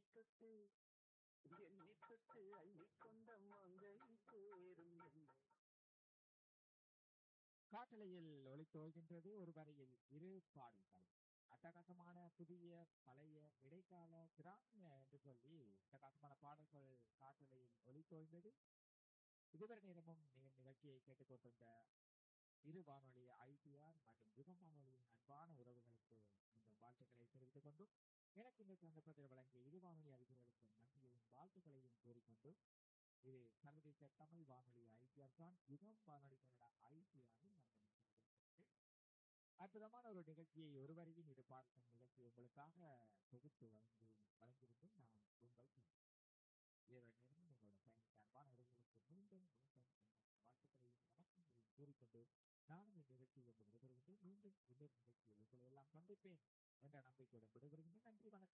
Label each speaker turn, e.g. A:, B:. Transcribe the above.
A: தொட்டு எண்ணி தொட்டு அள்ளிக்கொண்ட மங்கை சேரும் என்னை
B: காட்டலையில் ஒலித்து வருகின்றது ஒரு வரையில் இரு பாடல்கள் அட்டகாசமான புதிய பழைய இடைக்கால கிராமிய என்று சொல்லி அட்டகாசமான பாடல்கள் காட்டலையில் ஒலித்து வருகிறது இதுவரை நேரமும் நீங்கள் நிகழ்ச்சியை கேட்டுக்கொண்டிருந்த இரு வானொலி ஐடிஆர் மற்றும் யுகம் வானொலியின் அன்பான உறவுகளுக்கு இந்த வாழ்த்துக்களை தெரிவித்துக் கொண்டும் எனக்கு இந்த சந்தர்ப்பத்தில் வழங்கிய இரு வானொலி அதிபர்களுக்கும் நன்றியையும் வாழ்த்துக்களையும் கூறிக்கொண்டு இது சர்வதேச தமிழ் வானொலி ஐடிஆர் தான் யுகம் வானொலி கனடா ஐடிஆரில் நாம் அற்புதமான ஒரு நிகழ்ச்சியை ஒருவரையும் இது பார்க்கும் நிகழ்ச்சி உங்களுக்காக தொகுத்து வழங்கி வழங்கியிருந்தும் நான் உங்கள் இதோட நேரமும் உங்களோட பயணித்த அன்பான உறவுகளுக்கு மீண்டும் மீண்டும் வாழ்த்துக்களையும் வணக்கங்களையும் கூறிக்கொண்டு நானும் இந்த நிகழ்ச்சியில் விடைபெறுகின்றேன் மீண்டும் இன்னொரு நிகழ்ச்சியில் உங்களை எல்லாம் சந்திப்பேன் என்ற நம்பிக்கையுடன் விடைபெறுகின்றேன் நன்றி வணக்கம்